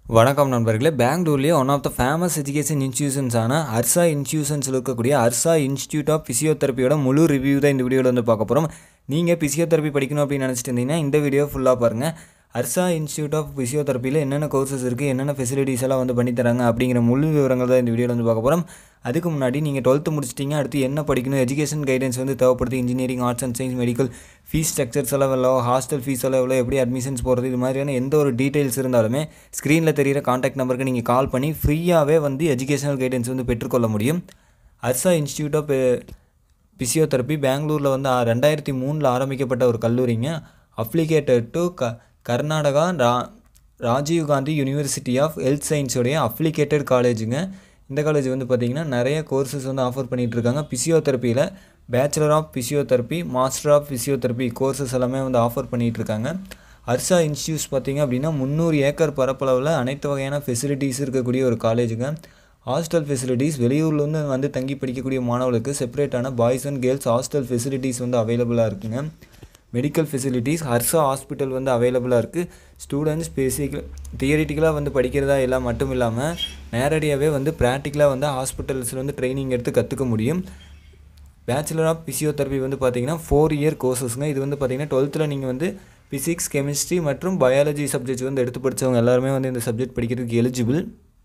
வணக்கம் நண்பர்களே பெங்களூர்லேயே one of the famous education இன்ஸ்டியூஷன்ஸான அர்சா இன்ஸ்டியூஷன்ஸில் இருக்கக்கூடிய அர்சா இன்ஸ்டியூட் ஆஃப் ஃபிசியோதெரப்பியோட முழு ரிவ்யூ தான் இந்த வீடியோவில் வந்து பார்க்க போகிறோம் நீங்கள் ஃபிசியோதெரப்பி படிக்கணும் அப்படின்னு நினச்சிட்டு இருந்தீங்கன்னா இந்த வீடியோ ஃபுல்லாக பாருங்கள் அர்சா இன்ஸ்டியூட் ஆஃப் ஃபிசியோதெரப்பியில் என்னென்ன கோர்சஸ் இருக்குது என்னென்ன ஃபெசிலிட்டிஸ் எல்லாம் வந்து பண்ணி தராங்க அப்படிங்கிற முழு விவரங்கள் தான் இந்த வீடியோவில் வந்து பார்க்க போகிறோம் அதுக்கு முன்னாடி நீங்கள் டுவெல்த்து முடிச்சிட்டிங்க அடுத்து என்ன படிக்கணும் எஜுகேஷன் கைடன்ஸ் வந்து தேவைப்படுது engineering arts and science medical fees structures எல்லாம் எவ்வளோ ஹாஸ்டல் ஃபீஸ் எல்லாம் எவ்வளோ எப்படி அட்மிஷன்ஸ் போகிறது இது மாதிரியான எந்த ஒரு டீட்டெயில்ஸ் இருந்தாலுமே ஸ்க்ரீனில் தெரியிற காண்டாக்ட் நம்பருக்கு நீங்கள் கால் பண்ணி ஃப்ரீயாகவே வந்து எஜுகேஷனல் கைடன்ஸ் வந்து பெற்றுக்கொள்ள முடியும் அர்சா இன்ஸ்டியூட் ஆஃப் பிசியோதெரப்பி பெங்களூரில் வந்து ஆ- ரெண்டாயிரத்தி மூணில் ஆரம்பிக்கப்பட்ட ஒரு கல்லூரிங்க அப்ளிகேட்டட் டு க கர்நாடகா ரா Rajiv Gandhi university of health சயின்ஸோடைய அப்ளிகேட்டட் காலேஜுங்க இந்த காலேஜ் வந்து பார்த்திங்கன்னா நிறைய கோர்சஸ் வந்து ஆஃபர் பண்ணிகிட்டு இருக்காங்க பிசியோதெரப்பியில் bachelor of physiotherapy master of physiotherapy courses எல்லாமே வந்து ஆஃபர் பண்ணிகிட்டு இருக்காங்க அர்சா இன்ஸ்டியூட்ஸ் பார்த்தீங்க அப்படின்னா முந்நூறு ஏக்கர் பரப்பளவில் அனைத்து வகையான ஃபெசிலிட்டிஸ் இருக்கக்கூடிய ஒரு காலேஜுங்க ஹாஸ்டல் ஃபெசிலிட்டிஸ் வெளியூர்லேருந்து வந்து தங்கி படிக்கக்கூடிய மாணவர்களுக்கு செப்பரேட்டான boys and girls hostel facilities வந்து அவைலபிளாக இருக்குங்க மெடிக்கல் ஃபெசிலிட்டிஸ் ஹர்ஷா ஹாஸ்பிட்டல் வந்து அவைலபிளாக இருக்குது ஸ்டூடெண்ட்ஸ் பேசிக்கல் தியரிட்டிக்கலாக வந்து படிக்கிறதா எல்லாம் மட்டும் இல்லாமல் நேரடியாகவே வந்து ப்ராக்டிக்கலாக வந்து ஹாஸ்பிட்டல்ஸில் வந்து ட்ரைனிங் எடுத்து கற்றுக்க முடியும் பேச்சுலர் ஆஃப் பிசியோதெரப்பி வந்து பார்த்தீங்கன்னா ஃபோர் இயர் கோர்சஸ்ங்க இது வந்து பார்த்தீங்கன்னா டுவெல்த்தில் நீங்கள் வந்து ஃபிசிக்ஸ் கெமிஸ்ட்ரி மற்றும் பயாலஜி சப்ஜெக்ட்ஸ் வந்து எடுத்து படித்தவங்க எல்லாருமே வந்து இந்த சப்ஜெக்ட் படிக்கிறதுக்கு எலிஜிபிள்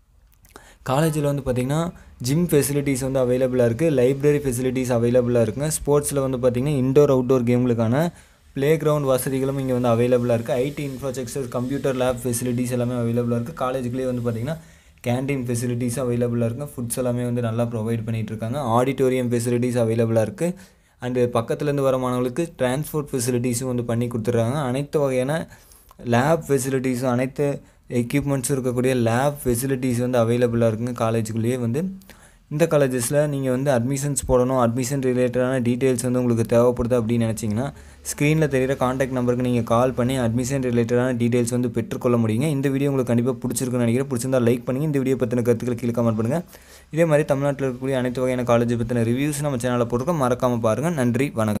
காலேஜில் வந்து பார்த்திங்கன்னா ஜிம் ஃபெசிலிட்டிஸ் வந்து அவைலபிளாக இருக்குது லைப்ரரி ஃபெசிலிட்டிஸ் அவைலபிளாக இருக்குங்க ஸ்போர்ட்ஸில் வந்து பார்த்திங்கன்னா இண்டோர் அவுட்டோர் கேம்களுக்கான ப்ளே கிரவுண்ட் வசதிகளும் இங்கே வந்து அவைலபிளாக இருக்குது IT infrastructure computer lab facilities எல்லாமே அவைலபிளாக இருக்குது காலேஜுக்குள்ளேயே வந்து பார்த்திங்கன்னா கேண்டீன் ஃபெசிலிட்டிஸ் அவைலபிளாக இருக்குங்க ஃபுட்ஸ் எல்லாமே வந்து நல்லா ப்ரொவைட் பண்ணிகிட்டு இருக்காங்க ஆடிட்டோரியம் ஃபெசிலிட்டிஸ் அவைலபிளாக இருக்குது அண்டு பக்கத்துலேருந்து வர மாணவர்களுக்கு டிரான்ஸ்போர்ட் ஃபெசிலிட்டிஸும் வந்து பண்ணி கொடுத்துட்றாங்க அனைத்து வகையான லேப் ஃபெசிலிட்டிஸும் அனைத்து எக்யூப்மெண்ட்ஸும் இருக்கக்கூடிய லேப் ஃபெசிலிட்டிஸ் வந்து அவைலபிளாக இருக்குங்க காலேஜுக்குள்ளேயே வந்து இந்த காலேஜஸில் நீங்கள் வந்து அட்மிஷன்ஸ் போடணும் அட்மிஷன் ரிலேட்டடான டீட்டெயில்ஸ் வந்து உங்களுக்கு தேவைப்படுது அப்படின்னு நினச்சிங்கன்னா ஸ்க்ரீனில் தெரியிற காண்டாக்ட் நம்பருக்கு நீங்கள் கால் பண்ணி அட்மிஷன் ரிலேட்டடான டீட்டெயில்ஸ் வந்து பெற்றுக்கொள்ள முடியுங்க இந்த வீடியோ உங்களுக்கு கண்டிப்பாக பிடிச்சிருக்குன்னு நினைக்கிறேன் பிடிச்சிருந்தா லைக் பண்ணுங்கள் இந்த வீடியோ பற்றின கருத்துக்களை கீழே கமெண்ட் பண்ணுங்கள் இதே மாதிரி தமிழ்நாட்டில் இருக்கக்கூடிய அனைத்து வகையான காலேஜ் பற்றின ரிவ்யூஸ் நம்ம சேனலில் போட்டிருக்கோம் மறக்காமல் பாருங்கள் நன்றி வணக்கம்